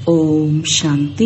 ஓம் சாந்தி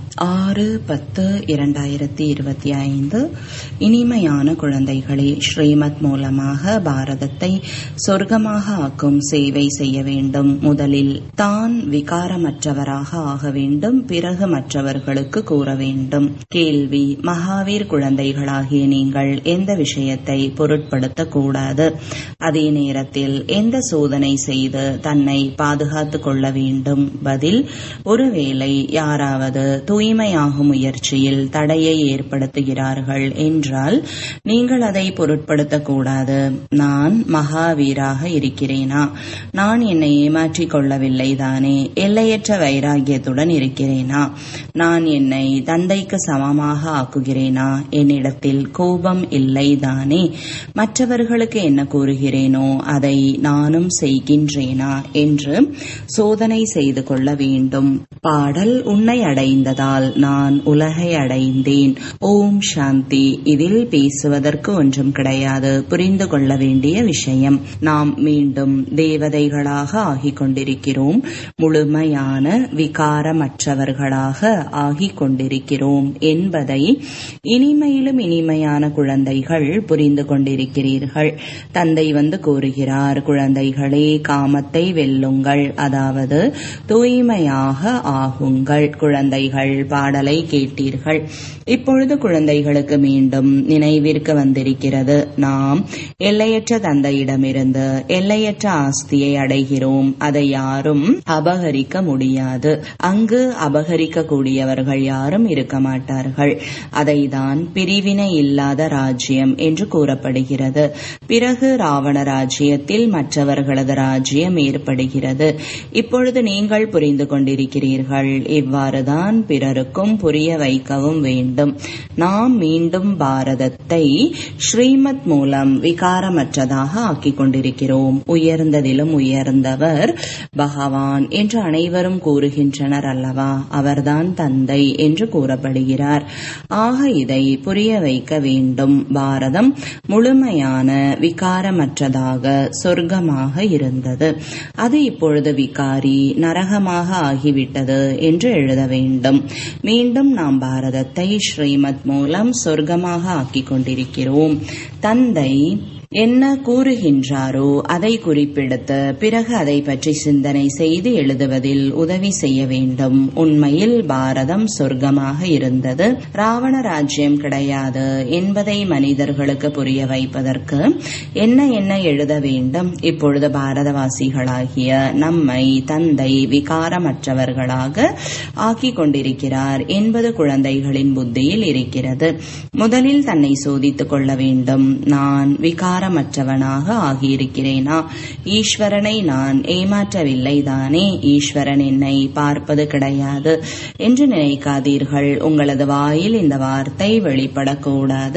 ஆறு பத்து இரண்டாயிரத்தி இருபத்தி ஐந்து இனிமையான குழந்தைகளே ஸ்ரீமத் மூலமாக பாரதத்தை சொர்க்கமாக ஆக்கும் சேவை செய்ய வேண்டும் முதலில் தான் விகாரமற்றவராக ஆக வேண்டும் பிறகு மற்றவர்களுக்கு கூற வேண்டும் கேள்வி மகாவீர் குழந்தைகளாகிய நீங்கள் எந்த விஷயத்தை பொருட்படுத்தக் கூடாது அதே நேரத்தில் எந்த சோதனை செய்து தன்னை பாதுகாத்துக் கொள்ள வேண்டும் பதில் ஒருவேளை யாராவது தூய்மையாகும் முயற்சியில் தடையை ஏற்படுத்துகிறார்கள் என்றால் நீங்கள் அதை பொருட்படுத்தக்கூடாது நான் மகாவீராக இருக்கிறேனா நான் என்னை ஏமாற்றிக் கொள்ளவில்லை தானே எல்லையற்ற வைராகியத்துடன் இருக்கிறேனா நான் என்னை தந்தைக்கு சமமாக ஆக்குகிறேனா என்னிடத்தில் கோபம் இல்லை தானே மற்றவர்களுக்கு என்ன கூறுகிறேனோ அதை நானும் செய்கின்றேனா என்று சோதனை செய்து கொள்ள வேண்டும் பாடல் உன்னை அடைந்ததால் நான் உலகை அடைந்தேன் ஓம் சாந்தி இதில் பேசுவதற்கு ஒன்றும் கிடையாது புரிந்து கொள்ள வேண்டிய விஷயம் நாம் மீண்டும் தேவதைகளாக ஆகிக் கொண்டிருக்கிறோம் முழுமையான விகாரமற்றவர்களாக ஆகிக் கொண்டிருக்கிறோம் என்பதை இனிமையிலும் இனிமையான குழந்தைகள் புரிந்து கொண்டிருக்கிறீர்கள் தந்தை வந்து கூறுகிறார் குழந்தைகளே காமத்தை வெல்லுங்கள் அதாவது தூய்மையாக ஆகுங்கள் குழந்தைகள் பாடலை கேட்டீர்கள் இப்பொழுது குழந்தைகளுக்கு மீண்டும் நினைவிற்கு வந்திருக்கிறது நாம் எல்லையற்ற தந்தையிடமிருந்து எல்லையற்ற ஆஸ்தியை அடைகிறோம் அதை யாரும் அபகரிக்க முடியாது அங்கு அபகரிக்க கூடியவர்கள் யாரும் இருக்க மாட்டார்கள் அதைதான் பிரிவினை இல்லாத ராஜ்யம் என்று கூறப்படுகிறது பிறகு ராவண ராஜ்யத்தில் மற்றவர்களது ராஜ்யம் ஏற்படுகிறது இப்பொழுது நீங்கள் புரிந்து கொண்டிருக்கிறீர்கள் இவ்வாறுதான் பிறருக்கும் புரிய வைக்கவும் வேண்டும் நாம் மீண்டும் பாரதத்தை ஸ்ரீமத் மூலம் விகாரமற்றதாக ஆக்கிக் கொண்டிருக்கிறோம் உயர்ந்ததிலும் உயர்ந்தவர் பகவான் என்று அனைவரும் கூறுகின்றனர் அல்லவா அவர்தான் தந்தை என்று கூறப்படுகிறார் ஆக இதை புரிய வைக்க வேண்டும் பாரதம் முழுமையான விகாரமற்றதாக சொர்க்கமாக இருந்தது அது இப்பொழுது விகாரி நரகமாக ஆகிவிட்டது என்று எழுத வேண்டும் மீண்டும் நாம் பாரதத்தை ஸ்ரீமத் மூலம் சொர்க்கமாக ஆக்கிக் கொண்டிருக்கிறோம் தந்தை என்ன கூறுகின்றாரோ அதை குறிப்பெடுத்து பிறகு அதை பற்றி சிந்தனை செய்து எழுதுவதில் உதவி செய்ய வேண்டும் உண்மையில் பாரதம் சொர்க்கமாக இருந்தது ராவண ராஜ்யம் கிடையாது என்பதை மனிதர்களுக்கு புரிய வைப்பதற்கு என்ன என்ன எழுத வேண்டும் இப்பொழுது பாரதவாசிகளாகிய நம்மை தந்தை விகாரமற்றவர்களாக ஆக்கிக் கொண்டிருக்கிறார் என்பது குழந்தைகளின் புத்தியில் இருக்கிறது முதலில் தன்னை சோதித்துக் கொள்ள வேண்டும் நான் விகார விகாரமற்றவனாக ஆகியிருக்கிறேனா ஈஸ்வரனை நான் ஏமாற்றவில்லை தானே ஈஸ்வரன் என்னை பார்ப்பது கிடையாது என்று நினைக்காதீர்கள் உங்களது வாயில் இந்த வார்த்தை வெளிப்படக்கூடாது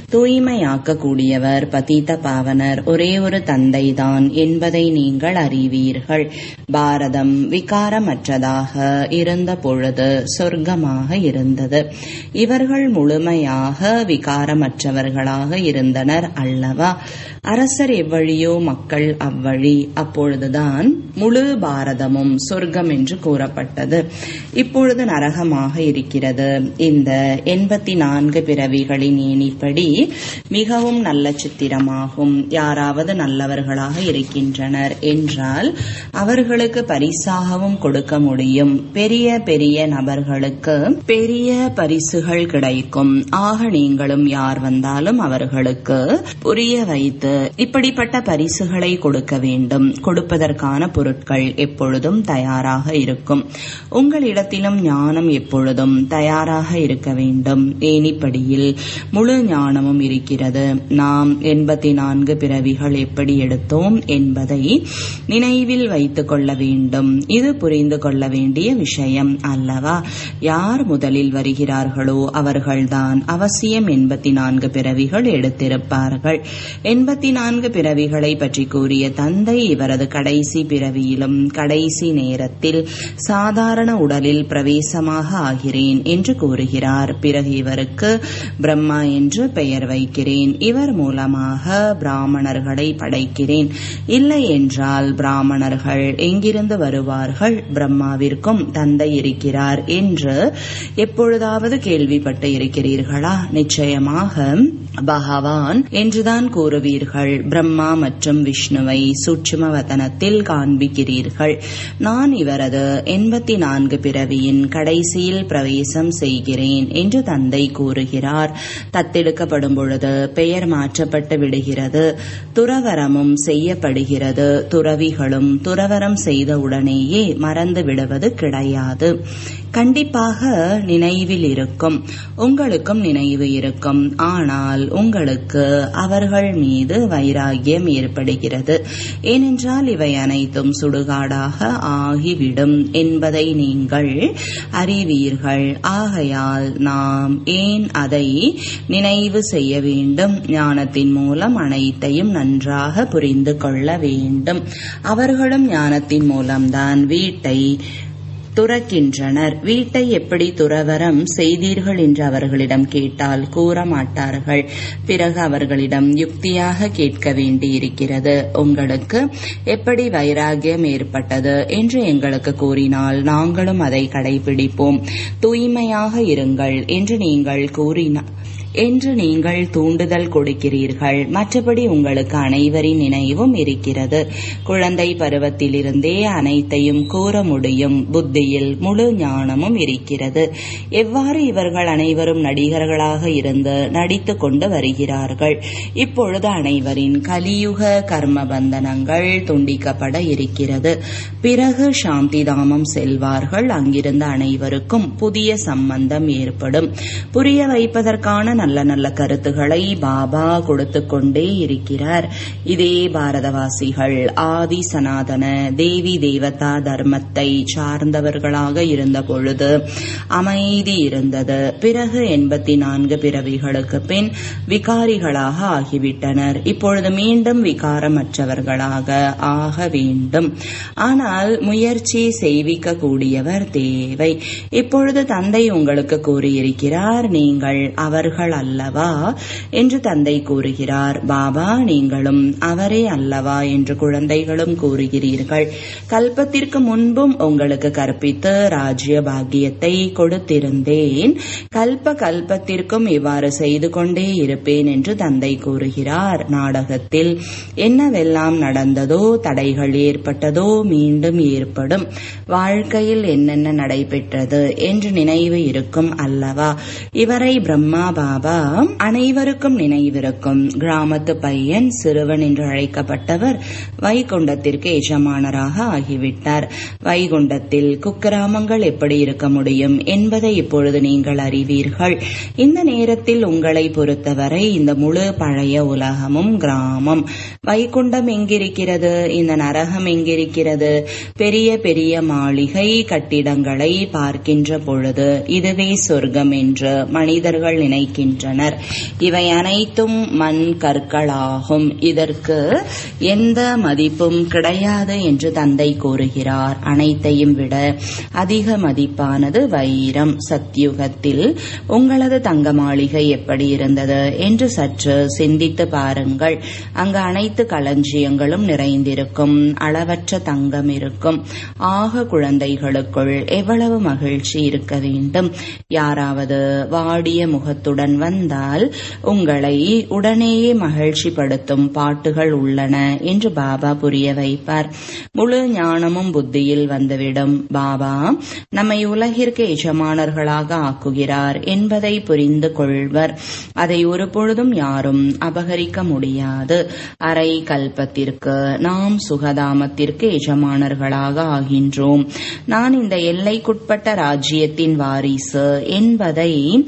தூய்மையாக்கக்கூடியவர் பதீத பாவனர் ஒரே ஒரு தந்தைதான் என்பதை நீங்கள் அறிவீர்கள் பாரதம் விகாரமற்றதாக இருந்த பொழுது சொர்க்கமாக இருந்தது இவர்கள் முழுமையாக விகாரமற்றவர்களாக இருந்தனர் அல்லவா அரசர் எவ்வழியோ மக்கள் அவ்வழி அப்பொழுதுதான் முழு பாரதமும் சொர்க்கம் என்று கூறப்பட்டது இப்பொழுது நரகமாக இருக்கிறது இந்த எண்பத்தி நான்கு பிறவிகளின் ஏனிப்படி மிகவும் நல்ல சித்திரமாகும் யாராவது நல்லவர்களாக இருக்கின்றனர் என்றால் அவர்களுக்கு பரிசாகவும் கொடுக்க முடியும் பெரிய பெரிய நபர்களுக்கு பெரிய பரிசுகள் கிடைக்கும் ஆக நீங்களும் யார் வந்தாலும் அவர்களுக்கு புரிய வைத்து இப்படிப்பட்ட பரிசுகளை கொடுக்க வேண்டும் கொடுப்பதற்கான பொருட்கள் எப்பொழுதும் தயாராக இருக்கும் உங்களிடத்திலும் ஞானம் எப்பொழுதும் தயாராக இருக்க வேண்டும் ஏனிப்படியில் முழு ஞானமும் இருக்கிறது நாம் எண்பத்தி நான்கு பிறவிகள் எப்படி எடுத்தோம் என்பதை நினைவில் வைத்துக் கொள்ள வேண்டும் இது புரிந்து கொள்ள வேண்டிய விஷயம் அல்லவா யார் முதலில் வருகிறார்களோ அவர்கள்தான் அவசியம் எண்பத்தி நான்கு பிறவிகள் எடுத்திருப்பார்கள் எண்பத்தி நான்கு பிறவிகளை பற்றி கூறிய தந்தை இவரது கடைசி பிறவியிலும் கடைசி நேரத்தில் சாதாரண உடலில் பிரவேசமாக ஆகிறேன் என்று கூறுகிறார் பிறகு இவருக்கு பிரம்மா என்று பெயர் வைக்கிறேன் இவர் மூலமாக பிராமணர்களை படைக்கிறேன் இல்லை என்றால் பிராமணர்கள் எங்கிருந்து வருவார்கள் பிரம்மாவிற்கும் தந்தை இருக்கிறார் என்று எப்பொழுதாவது கேள்விப்பட்டு இருக்கிறீர்களா நிச்சயமாக பகவான் என்றுதான் கூறுவீர்கள் பிரம்மா மற்றும் விஷ்ணுவை சூட்சும வதனத்தில் காண்பிக்கிறீர்கள் நான் இவரது எண்பத்தி நான்கு பிறவியின் கடைசியில் பிரவேசம் செய்கிறேன் என்று தந்தை கூறுகிறார் தத்தெடுக்கப்படும் பொழுது பெயர் மாற்றப்பட்டு விடுகிறது துறவரமும் செய்யப்படுகிறது துறவிகளும் துறவரம் செய்தவுடனேயே மறந்து விடுவது கிடையாது கண்டிப்பாக நினைவில் இருக்கும் உங்களுக்கும் நினைவு இருக்கும் ஆனால் உங்களுக்கு அவர்கள் மீது வைராகியம் ஏற்படுகிறது ஏனென்றால் இவை அனைத்தும் சுடுகாடாக ஆகிவிடும் என்பதை நீங்கள் அறிவீர்கள் ஆகையால் நாம் ஏன் அதை நினைவு செய்ய வேண்டும் ஞானத்தின் மூலம் அனைத்தையும் நன்றாக புரிந்து கொள்ள வேண்டும் அவர்களும் ஞானத்தின் மூலம்தான் வீட்டை துறக்கின்றனர் வீட்டை எப்படி துறவரம் செய்தீர்கள் என்று அவர்களிடம் கேட்டால் கூற மாட்டார்கள் பிறகு அவர்களிடம் யுக்தியாக கேட்க வேண்டியிருக்கிறது உங்களுக்கு எப்படி வைராகியம் ஏற்பட்டது என்று எங்களுக்கு கூறினால் நாங்களும் அதை கடைபிடிப்போம் தூய்மையாக இருங்கள் என்று நீங்கள் கூறினார் என்று நீங்கள் தூண்டுதல் கொடுக்கிறீர்கள் மற்றபடி உங்களுக்கு அனைவரின் நினைவும் இருக்கிறது குழந்தை பருவத்திலிருந்தே அனைத்தையும் கூற முடியும் புத்தியில் முழு ஞானமும் இருக்கிறது எவ்வாறு இவர்கள் அனைவரும் நடிகர்களாக இருந்து நடித்துக் கொண்டு வருகிறார்கள் இப்பொழுது அனைவரின் கலியுக கர்ம பந்தனங்கள் துண்டிக்கப்பட இருக்கிறது பிறகு சாந்தி தாமம் செல்வார்கள் அங்கிருந்த அனைவருக்கும் புதிய சம்பந்தம் ஏற்படும் புரிய வைப்பதற்கான நல்ல நல்ல கருத்துக்களை பாபா கொடுத்து கொண்டே இருக்கிறார் இதே பாரதவாசிகள் ஆதி சனாதன தேவி தேவதா தர்மத்தை சார்ந்தவர்களாக இருந்த பொழுது அமைதி இருந்தது பிறகு எண்பத்தி நான்கு பிறவிகளுக்கு பின் விகாரிகளாக ஆகிவிட்டனர் இப்பொழுது மீண்டும் விகாரமற்றவர்களாக ஆக வேண்டும் ஆனால் முயற்சி செய்விக்க கூடியவர் தேவை இப்பொழுது தந்தை உங்களுக்கு கூறியிருக்கிறார் நீங்கள் அவர்கள் அல்லவா என்று தந்தை கூறுகிறார் பாபா நீங்களும் அவரே அல்லவா என்று குழந்தைகளும் கூறுகிறீர்கள் கல்பத்திற்கு முன்பும் உங்களுக்கு கற்பித்து ராஜ்ய பாக்கியத்தை கொடுத்திருந்தேன் கல்ப கல்பத்திற்கும் இவ்வாறு செய்து கொண்டே இருப்பேன் என்று தந்தை கூறுகிறார் நாடகத்தில் என்னவெல்லாம் நடந்ததோ தடைகள் ஏற்பட்டதோ மீண்டும் ஏற்படும் வாழ்க்கையில் என்னென்ன நடைபெற்றது என்று நினைவு இருக்கும் அல்லவா இவரை பிரம்மா பாபா அனைவருக்கும் நினைவிருக்கும் கிராமத்து பையன் சிறுவன் என்று அழைக்கப்பட்டவர் வைகுண்டத்திற்கு எஜமானராக ஆகிவிட்டார் வைகுண்டத்தில் குக்கிராமங்கள் எப்படி இருக்க முடியும் என்பதை இப்பொழுது நீங்கள் அறிவீர்கள் இந்த நேரத்தில் உங்களை பொறுத்தவரை இந்த முழு பழைய உலகமும் கிராமம் வைகுண்டம் எங்கிருக்கிறது இந்த நரகம் எங்கிருக்கிறது பெரிய பெரிய மாளிகை கட்டிடங்களை பார்க்கின்ற பொழுது இதுவே சொர்க்கம் என்று மனிதர்கள் நினைக்கின்றனர் இவை அனைத்தும் மண் கற்களாகும் இதற்கு எந்த மதிப்பும் கிடையாது என்று தந்தை கூறுகிறார் அனைத்தையும் விட அதிக மதிப்பானது வைரம் சத்யுகத்தில் உங்களது தங்க மாளிகை எப்படி இருந்தது என்று சற்று சிந்தித்து பாருங்கள் அங்கு அனைத்து களஞ்சியங்களும் நிறைந்திருக்கும் அளவற்ற தங்கம் இருக்கும் ஆக குழந்தைகளுக்குள் எவ்வளவு மகிழ்ச்சி இருக்க வேண்டும் யாராவது வாடிய முகத்துடன் வந்தால் உங்களை உடனேயே மகிழ்ச்சிப்படுத்தும் பாட்டுகள் உள்ளன என்று பாபா புரிய வைப்பார் முழு ஞானமும் புத்தியில் வந்துவிடும் பாபா நம்மை உலகிற்கு எஜமானர்களாக ஆக்குகிறார் என்பதை புரிந்து கொள்வர் அதை ஒரு பொழுதும் யாரும் அபகரிக்க முடியாது அரை கல்பத்திற்கு நாம் சுகதாமத்திற்கு எஜமானர்களாக ஆகின்றோம் நான் இந்த எல்லைக்குட்பட்ட ராஜ்யத்தின் வாரிசு என்பதை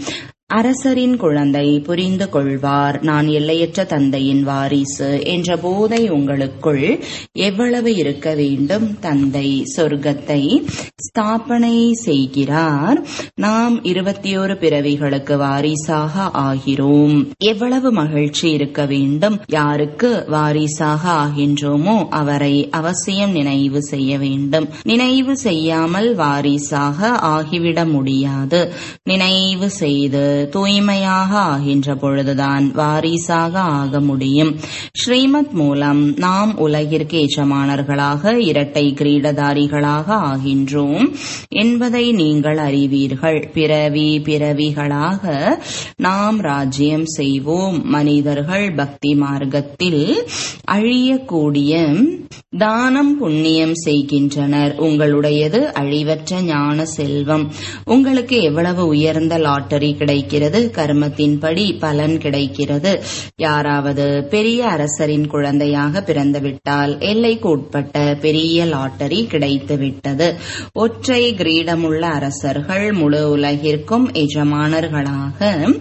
அரசரின் குழந்தை புரிந்து கொள்வார் நான் எல்லையற்ற தந்தையின் வாரிசு என்ற போதை உங்களுக்குள் எவ்வளவு இருக்க வேண்டும் தந்தை சொர்க்கத்தை ஸ்தாபனை செய்கிறார் நாம் இருபத்தி ஒரு பிறவிகளுக்கு வாரிசாக ஆகிறோம் எவ்வளவு மகிழ்ச்சி இருக்க வேண்டும் யாருக்கு வாரிசாக ஆகின்றோமோ அவரை அவசியம் நினைவு செய்ய வேண்டும் நினைவு செய்யாமல் வாரிசாக ஆகிவிட முடியாது நினைவு செய்து தூய்மையாக ஆகின்ற பொழுதுதான் வாரிசாக ஆக முடியும் ஸ்ரீமத் மூலம் நாம் உலகிற்கு எஜமானர்களாக இரட்டை கிரீடதாரிகளாக ஆகின்றோம் என்பதை நீங்கள் அறிவீர்கள் பிறவி பிறவிகளாக நாம் ராஜ்யம் செய்வோம் மனிதர்கள் பக்தி மார்க்கத்தில் அழியக்கூடிய தானம் புண்ணியம் செய்கின்றனர் உங்களுடையது அழிவற்ற ஞான செல்வம் உங்களுக்கு எவ்வளவு உயர்ந்த லாட்டரி கிடைக்கிறது கர்மத்தின்படி பலன் கிடைக்கிறது யாராவது பெரிய அரசரின் குழந்தையாக பிறந்துவிட்டால் எல்லைக்கு உட்பட்ட பெரிய லாட்டரி கிடைத்து விட்டது ஒற்றை கிரீடமுள்ள அரசர்கள் முழு உலகிற்கும் எஜமானர்களாக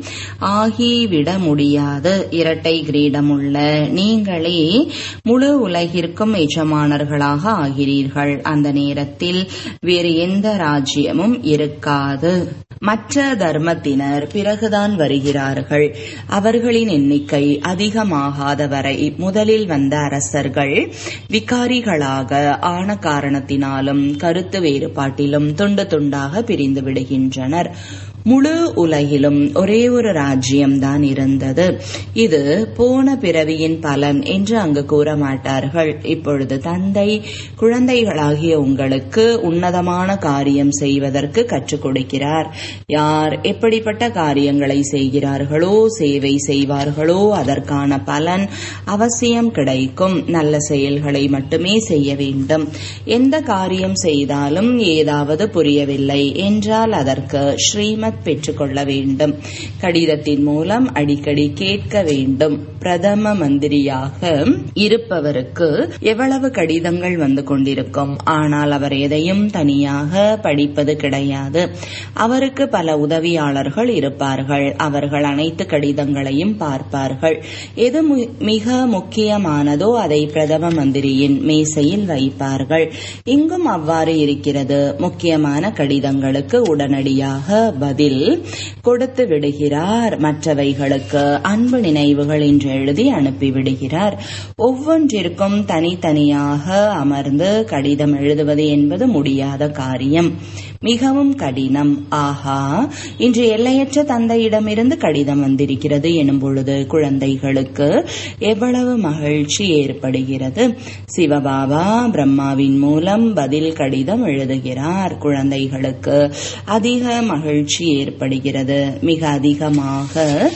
ஆகிவிட முடியாது இரட்டை கிரீடமுள்ள நீங்களே முழு உலகிற்கும் எஜமானர்களாக ஆகிறீர்கள் அந்த நேரத்தில் வேறு எந்த ராஜ்யமும் இருக்காது மற்ற தர்மத்தினர் பிறகுதான் வருகிறார்கள் அவர்களின் எண்ணிக்கை அதிகமாகாத வரை முதலில் வந்த அரசர்கள் விகாரிகளாக ஆன காரணத்தினாலும் கருத்து வேறுபாட்டிலும் துண்டு துண்டாக பிரிந்து விடுகின்றனர் முழு உலகிலும் ஒரே ஒரு ராஜ்யம்தான் இருந்தது இது போன பிறவியின் பலன் என்று அங்கு கூற மாட்டார்கள் இப்பொழுது தந்தை குழந்தைகளாகிய உங்களுக்கு உன்னதமான காரியம் செய்வதற்கு கற்றுக் கொடுக்கிறார் யார் எப்படிப்பட்ட காரியங்களை செய்கிறார்களோ சேவை செய்வார்களோ அதற்கான பலன் அவசியம் கிடைக்கும் நல்ல செயல்களை மட்டுமே செய்ய வேண்டும் எந்த காரியம் செய்தாலும் ஏதாவது புரியவில்லை என்றால் அதற்கு ஸ்ரீமத் பெற்றுக்கொள்ள வேண்டும் கடிதத்தின் மூலம் அடிக்கடி கேட்க வேண்டும் பிரதம மந்திரியாக இருப்பவருக்கு எவ்வளவு கடிதங்கள் வந்து கொண்டிருக்கும் ஆனால் அவர் எதையும் தனியாக படிப்பது கிடையாது அவருக்கு பல உதவியாளர்கள் இருப்பார்கள் அவர்கள் அனைத்து கடிதங்களையும் பார்ப்பார்கள் எது மிக முக்கியமானதோ அதை பிரதம மந்திரியின் மேசையில் வைப்பார்கள் இங்கும் அவ்வாறு இருக்கிறது முக்கியமான கடிதங்களுக்கு உடனடியாக பதில் கொடுத்து விடுகிறார் மற்றவைகளுக்கு அன்பு நினைவுகள் என்று எழுதி அனுப்பிவிடுகிறார் ஒவ்வொன்றிற்கும் தனித்தனியாக அமர்ந்து கடிதம் எழுதுவது என்பது முடியாத காரியம் மிகவும் கடினம் ஆஹா இன்று எல்லையற்ற தந்தையிடமிருந்து கடிதம் வந்திருக்கிறது எனும் பொழுது குழந்தைகளுக்கு எவ்வளவு மகிழ்ச்சி ஏற்படுகிறது சிவபாபா பிரம்மாவின் மூலம் பதில் கடிதம் எழுதுகிறார் குழந்தைகளுக்கு அதிக மகிழ்ச்சி ஏற்படுகிறது மிக அதிகமாக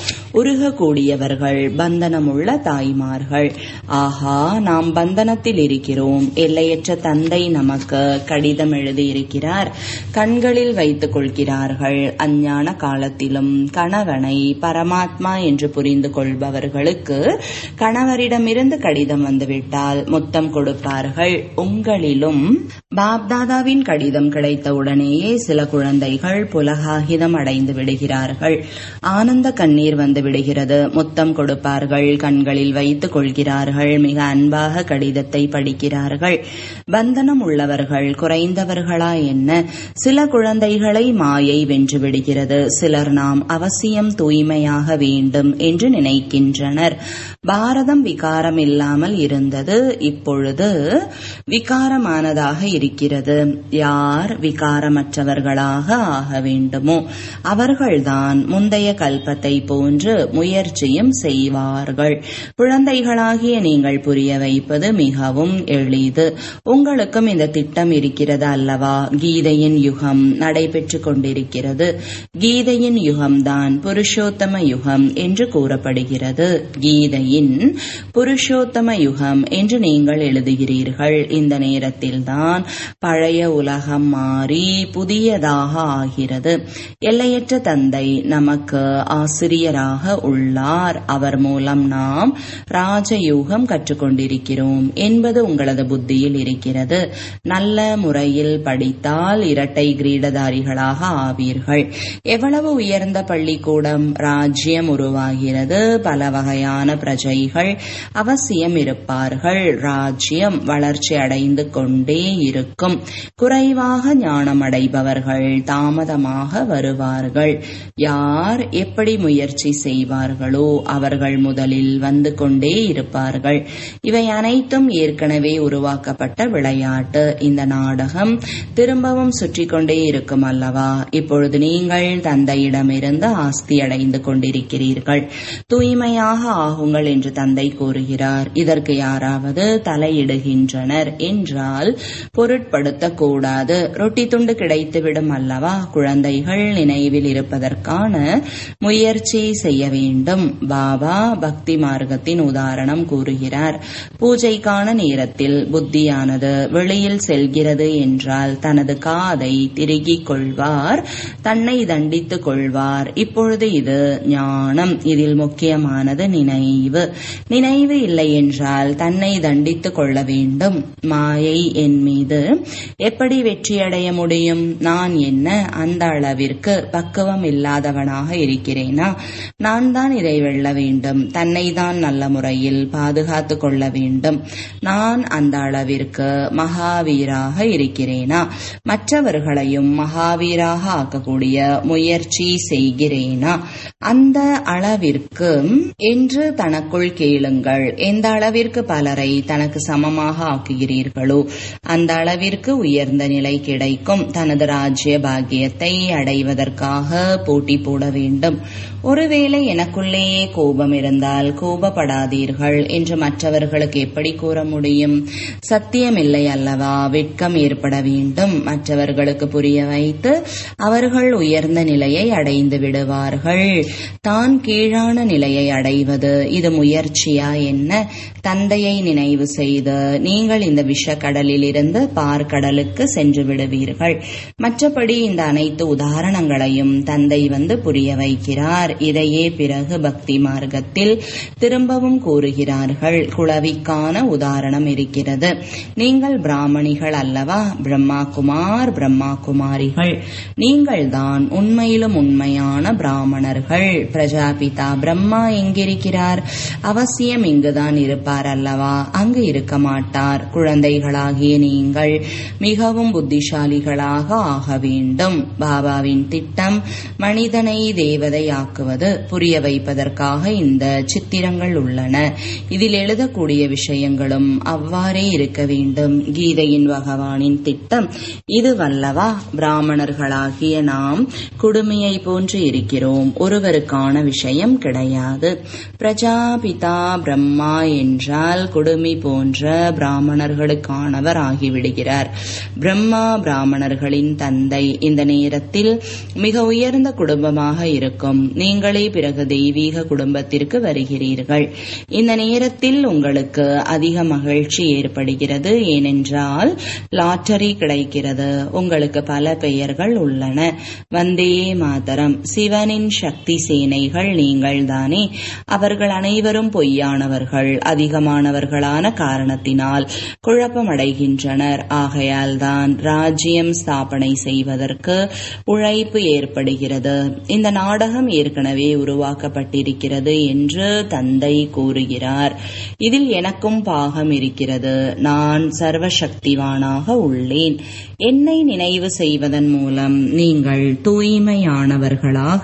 உருகக்கூடியவர்கள் பந்தனமுள்ள தாய்மார்கள் ஆஹா நாம் பந்தனத்தில் இருக்கிறோம் எல்லையற்ற தந்தை நமக்கு கடிதம் எழுதியிருக்கிறார் கண்களில் வைத்துக் கொள்கிறார்கள் அஞ்ஞான காலத்திலும் கணவனை பரமாத்மா என்று புரிந்து கொள்பவர்களுக்கு கணவரிடமிருந்து கடிதம் வந்துவிட்டால் முத்தம் கொடுப்பார்கள் உங்களிலும் பாப்தாதாவின் கடிதம் கிடைத்தவுடனேயே சில குழந்தைகள் புலகாகிதம் அடைந்து விடுகிறார்கள் ஆனந்த கண்ணீர் வந்து விடுகிறது முத்தம் கொடுப்பார்கள் கண்களில் வைத்துக் கொள்கிறார்கள் மிக அன்பாக கடிதத்தை படிக்கிறார்கள் பந்தனம் உள்ளவர்கள் குறைந்தவர்களா என்ன சில குழந்தைகளை மாயை வென்று விடுகிறது சிலர் நாம் அவசியம் தூய்மையாக வேண்டும் என்று நினைக்கின்றனர் பாரதம் விகாரம் இல்லாமல் இருந்தது இப்பொழுது விகாரமானதாக இருக்கிறது யார் விகாரமற்றவர்களாக ஆக வேண்டுமோ அவர்கள்தான் முந்தைய கல்பத்தை போன்று முயற்சியும் செய்வார்கள் குழந்தைகளாகிய நீங்கள் புரிய வைப்பது மிகவும் எளிது உங்களுக்கும் இந்த திட்டம் இருக்கிறது அல்லவா கீதையின் யுகம் நடைபெற்றுக் கொண்டிருக்கிறது கீதையின் யுகம்தான் புருஷோத்தம யுகம் என்று கூறப்படுகிறது கீதையின் புருஷோத்தம யுகம் என்று நீங்கள் எழுதுகிறீர்கள் இந்த நேரத்தில்தான் பழைய உலகம் மாறி புதியதாக ஆகிறது எல்லையற்ற தந்தை நமக்கு ஆசிரியராக உள்ளார் அவர் மூலம் நாம் ராஜயோகம் கற்றுக்கொண்டிருக்கிறோம் என்பது உங்களது புத்தியில் இருக்கிறது நல்ல முறையில் படித்தால் இரட்டை பட்டை கிரீடதாரிகளாக ஆவீர்கள் எவ்வளவு உயர்ந்த பள்ளிக்கூடம் ராஜ்யம் உருவாகிறது பல வகையான பிரஜைகள் அவசியம் இருப்பார்கள் ராஜ்யம் வளர்ச்சி அடைந்து கொண்டே இருக்கும் குறைவாக ஞானம் அடைபவர்கள் தாமதமாக வருவார்கள் யார் எப்படி முயற்சி செய்வார்களோ அவர்கள் முதலில் வந்து கொண்டே இருப்பார்கள் இவை அனைத்தும் ஏற்கனவே உருவாக்கப்பட்ட விளையாட்டு இந்த நாடகம் திரும்பவும் சுற்றி கொண்டே இருக்கும் அல்லவா இப்பொழுது நீங்கள் தந்தையிடமிருந்து ஆஸ்தி அடைந்து கொண்டிருக்கிறீர்கள் தூய்மையாக ஆகுங்கள் என்று தந்தை கூறுகிறார் இதற்கு யாராவது தலையிடுகின்றனர் என்றால் பொருட்படுத்தக்கூடாது ரொட்டி துண்டு கிடைத்துவிடும் அல்லவா குழந்தைகள் நினைவில் இருப்பதற்கான முயற்சி செய்ய வேண்டும் பாபா பக்தி மார்க்கத்தின் உதாரணம் கூறுகிறார் பூஜைக்கான நேரத்தில் புத்தியானது வெளியில் செல்கிறது என்றால் தனது காதை திருகிக் கொள்வார் தன்னை தண்டித்துக் கொள்வார் இப்பொழுது இது ஞானம் இதில் முக்கியமானது நினைவு நினைவு இல்லை என்றால் தன்னை தண்டித்துக் கொள்ள வேண்டும் மாயை என் மீது எப்படி வெற்றியடைய முடியும் நான் என்ன அந்த அளவிற்கு பக்குவம் இல்லாதவனாக இருக்கிறேனா நான் தான் இதை வெல்ல வேண்டும் தன்னை தான் நல்ல முறையில் பாதுகாத்துக் கொள்ள வேண்டும் நான் அந்த அளவிற்கு மகாவீராக இருக்கிறேனா மற்றவர்களையும் மகாவீராக ஆக்கக்கூடிய முயற்சி செய்கிறேனா அந்த அளவிற்கு என்று தனக்குள் கேளுங்கள் எந்த அளவிற்கு பலரை தனக்கு சமமாக ஆக்குகிறீர்களோ அந்த அளவிற்கு உயர்ந்த நிலை கிடைக்கும் தனது ராஜ்ய பாக்கியத்தை அடைவதற்காக போட்டி போட வேண்டும் ஒருவேளை எனக்குள்ளேயே கோபம் இருந்தால் கோபப்படாதீர்கள் என்று மற்றவர்களுக்கு எப்படி கூற முடியும் சத்தியமில்லை அல்லவா வெட்கம் ஏற்பட வேண்டும் மற்றவர்களுக்கு புரிய வைத்து அவர்கள் உயர்ந்த நிலையை அடைந்து விடுவார்கள் தான் கீழான நிலையை அடைவது இது முயற்சியா என்ன தந்தையை நினைவு செய்து நீங்கள் இந்த விஷக்கடலில் இருந்து பார்க்கடலுக்கு சென்று விடுவீர்கள் மற்றபடி இந்த அனைத்து உதாரணங்களையும் தந்தை வந்து புரிய வைக்கிறார் இதையே பிறகு பக்தி மார்க்கத்தில் திரும்பவும் கூறுகிறார்கள் குளவிக்கான உதாரணம் இருக்கிறது நீங்கள் பிராமணிகள் அல்லவா பிரம்மா குமார் பிரம்மா குமாரிகள் நீங்கள் தான் உண்மையிலும் உண்மையான பிராமணர்கள் பிரஜாபிதா பிரம்மா எங்கிருக்கிறார் அவசியம் இங்குதான் இருப்பார் அல்லவா அங்கு இருக்க மாட்டார் குழந்தைகளாகிய நீங்கள் மிகவும் புத்திசாலிகளாக ஆக வேண்டும் பாபாவின் திட்டம் மனிதனை தேவதையாக்குவது புரிய வைப்பதற்காக இந்த சித்திரங்கள் உள்ளன இதில் எழுதக்கூடிய விஷயங்களும் அவ்வாறே இருக்க வேண்டும் கீதையின் பகவானின் திட்டம் இதுவல்லவா பிராமணர்களாகிய நாம் குடுமையை போன்று இருக்கிறோம் ஒருவருக்கான விஷயம் கிடையாது பிரஜாபிதா பிரம்மா என்றால் குடுமி போன்ற பிராமணர்களுக்கானவர் ஆகிவிடுகிறார் பிரம்மா பிராமணர்களின் தந்தை இந்த நேரத்தில் மிக உயர்ந்த குடும்பமாக இருக்கும் நீங்களே பிறகு தெய்வீக குடும்பத்திற்கு வருகிறீர்கள் இந்த நேரத்தில் உங்களுக்கு அதிக மகிழ்ச்சி ஏற்படுகிறது ஏனென்றால் லாட்டரி கிடைக்கிறது உங்களுக்கு பல பெயர்கள் உள்ளன வந்தே மாதரம் சிவனின் சக்தி சேனைகள் நீங்கள் தானே அவர்கள் அனைவரும் பொய்யானவர்கள் அதிகமானவர்களான காரணத்தினால் குழப்பமடைகின்றனர் ஆகையால் தான் ராஜ்யம் ஸ்தாபனை செய்வதற்கு உழைப்பு ஏற்படுகிறது இந்த நாடகம் ஏற்கனவே உருவாக்கப்பட்டிருக்கிறது என்று தந்தை கூறுகிறார் இதில் எனக்கும் பாகம் இருக்கிறது நான் சர்வசக்திவானாக உள்ளேன் என்னை நினைவு செய்வதன் மூலம் நீங்கள் தூய்மையானவர்களாக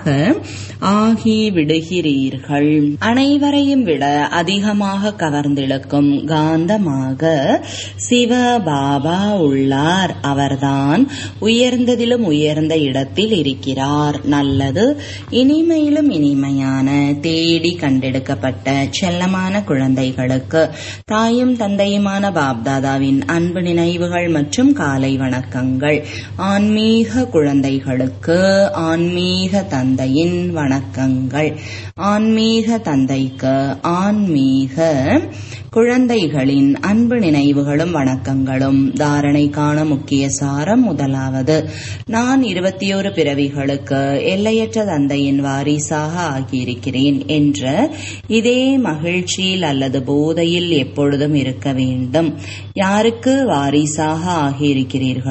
ஆகி விடுகிறீர்கள் அனைவரையும் விட அதிகமாக கவர்ந்திழுக்கும் காந்தமாக சிவ பாபா உள்ளார் அவர்தான் உயர்ந்ததிலும் உயர்ந்த இடத்தில் இருக்கிறார் நல்லது இனிமையிலும் இனிமையான தேடி கண்டெடுக்கப்பட்ட செல்லமான குழந்தைகளுக்கு தாயும் தந்தையுமான பாப்தாதாவின் அன்பு நினைவுகள் மற்றும் காலை வணக்கங்கள் ஆன்மீக குழந்தைகளுக்கு ஆன்மீக தந்தையின் வணக்கங்கள் ஆன்மீக தந்தைக்கு ஆன்மீக குழந்தைகளின் அன்பு நினைவுகளும் வணக்கங்களும் தாரணைக்கான முக்கிய சாரம் முதலாவது நான் இருபத்தி ஒரு பிறவிகளுக்கு எல்லையற்ற தந்தையின் வாரிசாக ஆகியிருக்கிறேன் என்ற இதே மகிழ்ச்சியில் அல்லது போதையில் எப்பொழுதும் இருக்க வேண்டும் யாருக்கு வாரிசாக ஆகியிருக்கிறீர்களோ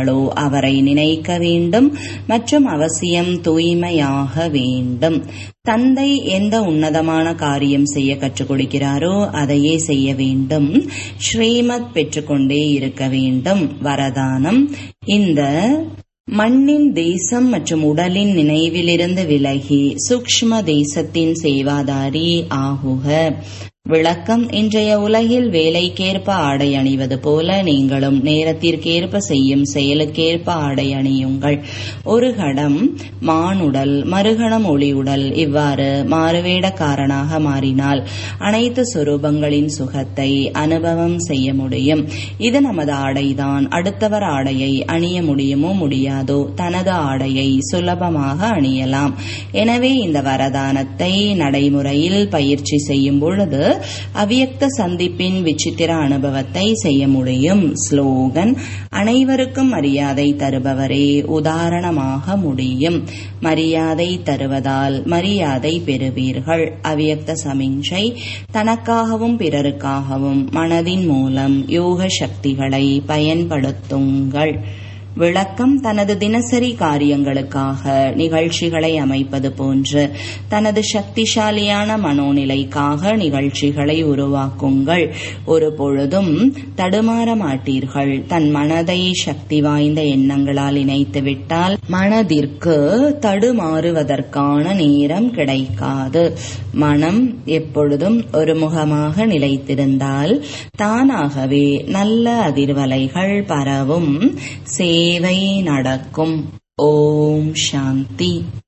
இருக்கிறார்களோ அவரை நினைக்க வேண்டும் மற்றும் அவசியம் தூய்மையாக வேண்டும் தந்தை எந்த உன்னதமான காரியம் செய்ய கற்றுக் கொடுக்கிறாரோ அதையே செய்ய வேண்டும் ஸ்ரீமத் பெற்றுக்கொண்டே இருக்க வேண்டும் வரதானம் இந்த மண்ணின் தேசம் மற்றும் உடலின் நினைவிலிருந்து விலகி சூக்ஷ்ம தேசத்தின் சேவாதாரி ஆகுக விளக்கம் இன்றைய உலகில் வேலைக்கேற்ப ஆடை அணிவது போல நீங்களும் நேரத்திற்கேற்ப செய்யும் செயலுக்கேற்ப ஆடை அணியுங்கள் ஒரு கடம் மானுடல் மறுகணம் ஒளியுடல் இவ்வாறு மாறுவேடக்காரனாக மாறினால் அனைத்து சொரூபங்களின் சுகத்தை அனுபவம் செய்ய முடியும் இது நமது ஆடைதான் அடுத்தவர் ஆடையை அணிய முடியுமோ முடியாதோ தனது ஆடையை சுலபமாக அணியலாம் எனவே இந்த வரதானத்தை நடைமுறையில் பயிற்சி செய்யும் பொழுது அவ்யக்த சந்திப்பின் விசித்திர அனுபவத்தை செய்ய முடியும் ஸ்லோகன் அனைவருக்கும் மரியாதை தருபவரே உதாரணமாக முடியும் மரியாதை தருவதால் மரியாதை பெறுவீர்கள் அவ்யக்த சமிஞ்சை தனக்காகவும் பிறருக்காகவும் மனதின் மூலம் யோக சக்திகளை பயன்படுத்துங்கள் விளக்கம் தனது தினசரி காரியங்களுக்காக நிகழ்ச்சிகளை அமைப்பது போன்று தனது சக்திசாலியான மனோநிலைக்காக நிகழ்ச்சிகளை உருவாக்குங்கள் ஒரு பொழுதும் தடுமாற மாட்டீர்கள் தன் மனதை சக்தி வாய்ந்த எண்ணங்களால் இணைத்துவிட்டால் மனதிற்கு தடுமாறுவதற்கான நேரம் கிடைக்காது மனம் எப்பொழுதும் ஒரு முகமாக நிலைத்திருந்தால் தானாகவே நல்ல அதிர்வலைகள் பரவும் சே சேவை நடக்கும் ஓம் சாந்தி